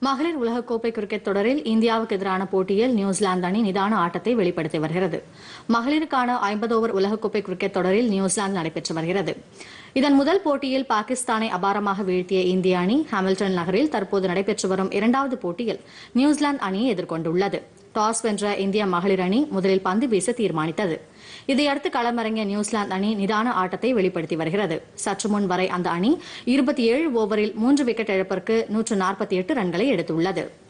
மகளிர் உலகக்கோப்பை கிரிக்கெட் தொடரில் இந்தியாவுக்கு எதிரான போட்டியில் நியூசிலாந்து அணி நிதான ஆட்டத்தை வெளிப்படுத்தி வருகிறது மகளிருக்கான ஐம்பது ஓவர் உலகக்கோப்பை கிரிக்கெட் தொடரில் நியூசிலாந்து நடைபெற்று வருகிறது இதன் முதல் போட்டியில் பாகிஸ்தானை அபாரமாக வீழ்த்திய இந்திய அணி ஹாமில்டன் நகரில் தற்போது நடைபெற்று வரும் இரண்டாவது போட்டியில் நியூசிலாந்து அணியை எதிர்கொண்டுள்ளது டாஸ் வென்ற இந்திய மகளிர் அணி முதலில் பந்து வீச தீர்மானித்தது இதையடுத்து களமிறங்கிய நியூசிலாந்து அணி நிதான ஆட்டத்தை வெளிப்படுத்தி வருகிறது சற்று முன் வரை அந்த அணி இருபத்தி ஏழு ஓவரில் மூன்று விக்கெட் இழப்பிற்கு நூற்று நாற்பத்தி எட்டு ரன்களை எடுத்துள்ளது